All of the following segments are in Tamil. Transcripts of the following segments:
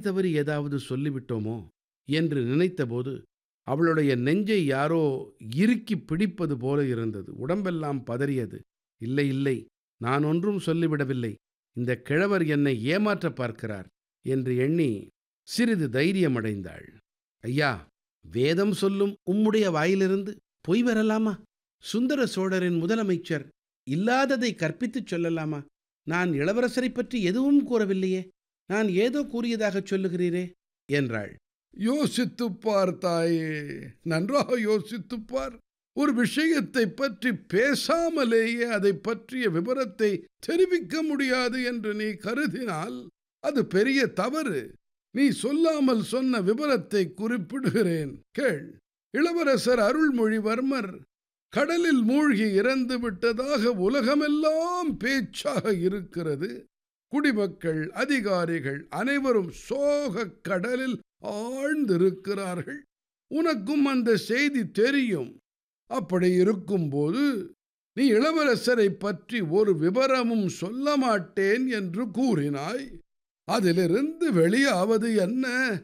தவறி ஏதாவது சொல்லிவிட்டோமோ என்று நினைத்தபோது அவளுடைய நெஞ்சை யாரோ இறுக்கி பிடிப்பது போல இருந்தது உடம்பெல்லாம் பதறியது இல்லை இல்லை நான் ஒன்றும் சொல்லிவிடவில்லை இந்த கிழவர் என்னை ஏமாற்ற பார்க்கிறார் என்று எண்ணி சிறிது தைரியமடைந்தாள் ஐயா வேதம் சொல்லும் உம்முடைய வாயிலிருந்து பொய் வரலாமா சுந்தர சோழரின் முதலமைச்சர் இல்லாததை கற்பித்துச் சொல்லலாமா நான் இளவரசரை பற்றி எதுவும் கூறவில்லையே நான் ஏதோ கூறியதாகச் சொல்லுகிறீரே என்றாள் யோசித்துப் பார் தாயே நன்றாக யோசித்துப் பார் ஒரு விஷயத்தை பற்றி பேசாமலேயே அதை பற்றிய விவரத்தை தெரிவிக்க முடியாது என்று நீ கருதினால் அது பெரிய தவறு நீ சொல்லாமல் சொன்ன விவரத்தை குறிப்பிடுகிறேன் கேள் இளவரசர் அருள்மொழிவர்மர் கடலில் மூழ்கி இறந்து விட்டதாக உலகமெல்லாம் பேச்சாக இருக்கிறது குடிமக்கள் அதிகாரிகள் அனைவரும் சோகக் கடலில் ஆழ்ந்திருக்கிறார்கள் உனக்கும் அந்த செய்தி தெரியும் அப்படி இருக்கும்போது நீ இளவரசரை பற்றி ஒரு விவரமும் சொல்ல மாட்டேன் என்று கூறினாய் அதிலிருந்து வெளியாவது என்ன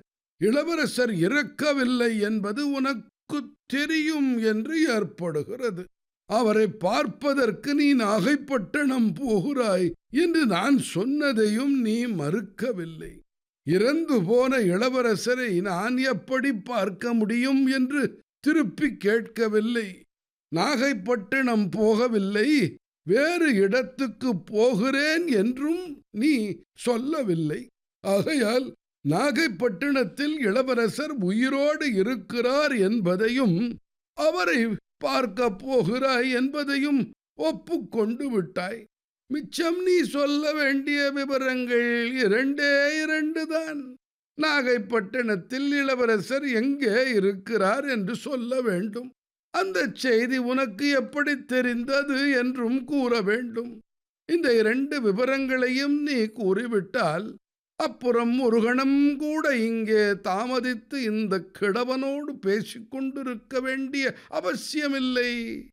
இளவரசர் இறக்கவில்லை என்பது உனக்கு தெரியும் என்று ஏற்படுகிறது அவரை பார்ப்பதற்கு நீ நாகைப்பட்டணம் போகிறாய் என்று நான் சொன்னதையும் நீ மறுக்கவில்லை இறந்து போன இளவரசரை நான் எப்படி பார்க்க முடியும் என்று திருப்பி கேட்கவில்லை நாகைப்பட்டினம் போகவில்லை வேறு இடத்துக்கு போகிறேன் என்றும் நீ சொல்லவில்லை ஆகையால் நாகைப்பட்டினத்தில் இளவரசர் உயிரோடு இருக்கிறார் என்பதையும் அவரை பார்க்க போகிறாய் என்பதையும் ஒப்புக்கொண்டு விட்டாய் மிச்சம் நீ சொல்ல வேண்டிய விவரங்கள் இரண்டே இரண்டு தான் நாகைப்பட்டினத்தில் இளவரசர் எங்கே இருக்கிறார் என்று சொல்ல வேண்டும் அந்த செய்தி உனக்கு எப்படி தெரிந்தது என்றும் கூற வேண்டும் இந்த இரண்டு விவரங்களையும் நீ கூறிவிட்டால் அப்புறம் ஒரு கணம் கூட இங்கே தாமதித்து இந்த கிழவனோடு பேசிக்கொண்டிருக்க வேண்டிய அவசியமில்லை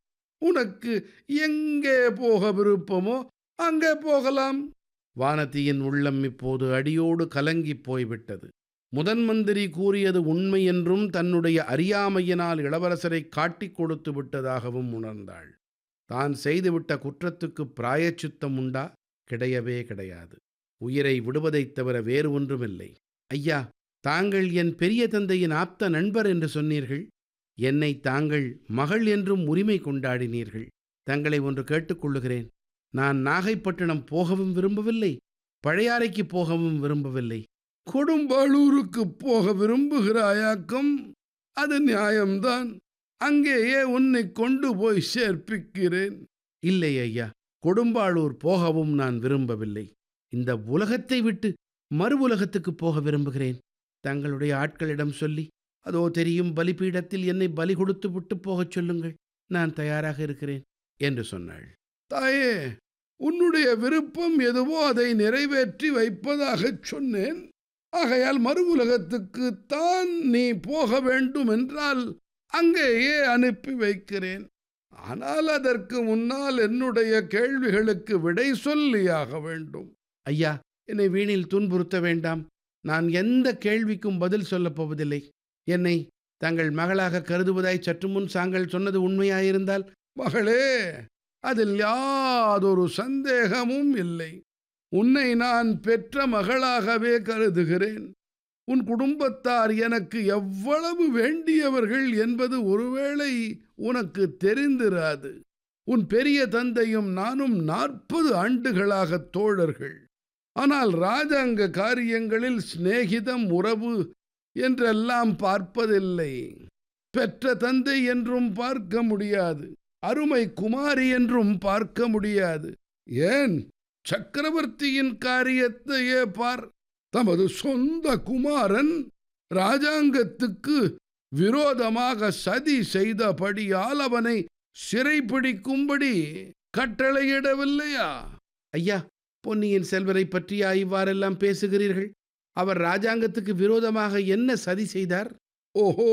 உனக்கு எங்கே போக விருப்பமோ அங்கே போகலாம் வானதியின் உள்ளம் இப்போது அடியோடு கலங்கிப் போய்விட்டது முதன் மந்திரி கூறியது உண்மை என்றும் தன்னுடைய அறியாமையினால் இளவரசரை காட்டிக் கொடுத்து விட்டதாகவும் உணர்ந்தாள் தான் செய்துவிட்ட குற்றத்துக்கு பிராயச்சித்தம் உண்டா கிடையவே கிடையாது உயிரை விடுவதைத் தவிர வேறு ஒன்றுமில்லை ஐயா தாங்கள் என் பெரிய தந்தையின் ஆப்த நண்பர் என்று சொன்னீர்கள் என்னை தாங்கள் மகள் என்றும் உரிமை கொண்டாடினீர்கள் தங்களை ஒன்று கேட்டுக்கொள்ளுகிறேன் நான் நாகைப்பட்டினம் போகவும் விரும்பவில்லை பழையாறைக்கு போகவும் விரும்பவில்லை கொடும்பாளூருக்கு போக விரும்புகிறாயாக்கும் அது நியாயம்தான் அங்கேயே உன்னை கொண்டு போய் சேர்ப்பிக்கிறேன் இல்லை ஐயா கொடும்பாளூர் போகவும் நான் விரும்பவில்லை இந்த உலகத்தை விட்டு மறு உலகத்துக்கு போக விரும்புகிறேன் தங்களுடைய ஆட்களிடம் சொல்லி அதோ தெரியும் பலிபீடத்தில் என்னை பலி கொடுத்து விட்டு போகச் சொல்லுங்கள் நான் தயாராக இருக்கிறேன் என்று சொன்னாள் தாயே உன்னுடைய விருப்பம் எதுவோ அதை நிறைவேற்றி வைப்பதாகச் சொன்னேன் ஆகையால் மறு உலகத்துக்கு தான் நீ போக வேண்டும் என்றால் அங்கேயே அனுப்பி வைக்கிறேன் ஆனால் அதற்கு முன்னால் என்னுடைய கேள்விகளுக்கு விடை சொல்லியாக வேண்டும் ஐயா என்னை வீணில் துன்புறுத்த வேண்டாம் நான் எந்த கேள்விக்கும் பதில் சொல்லப் போவதில்லை என்னை தங்கள் மகளாக கருதுவதாய் சற்று முன் சாங்கள் சொன்னது உண்மையாயிருந்தால் மகளே அதில் யாதொரு சந்தேகமும் இல்லை உன்னை நான் பெற்ற மகளாகவே கருதுகிறேன் உன் குடும்பத்தார் எனக்கு எவ்வளவு வேண்டியவர்கள் என்பது ஒருவேளை உனக்கு தெரிந்திராது உன் பெரிய தந்தையும் நானும் நாற்பது ஆண்டுகளாக தோழர்கள் ஆனால் ராஜாங்க காரியங்களில் சிநேகிதம் உறவு என்றெல்லாம் பார்ப்பதில்லை பெற்ற தந்தை என்றும் பார்க்க முடியாது அருமை குமாரி என்றும் பார்க்க முடியாது ஏன் சக்கரவர்த்தியின் காரியத்தையே பார் தமது சொந்த குமாரன் ராஜாங்கத்துக்கு விரோதமாக சதி செய்தபடியால் அவனை சிறைப்பிடிக்கும்படி கட்டளையிடவில்லையா ஐயா பொன்னியின் செல்வரை பற்றியா இவ்வாறெல்லாம் பேசுகிறீர்கள் அவர் ராஜாங்கத்துக்கு விரோதமாக என்ன சதி செய்தார் ஓஹோ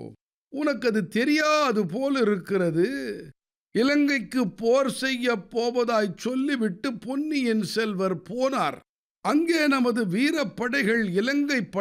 உனக்கு அது தெரியாது போல் இருக்கிறது இலங்கைக்கு போர் செய்ய போவதாய் சொல்லிவிட்டு பொன்னியின் செல்வர் போனார் அங்கே நமது வீரப்படைகள் இலங்கை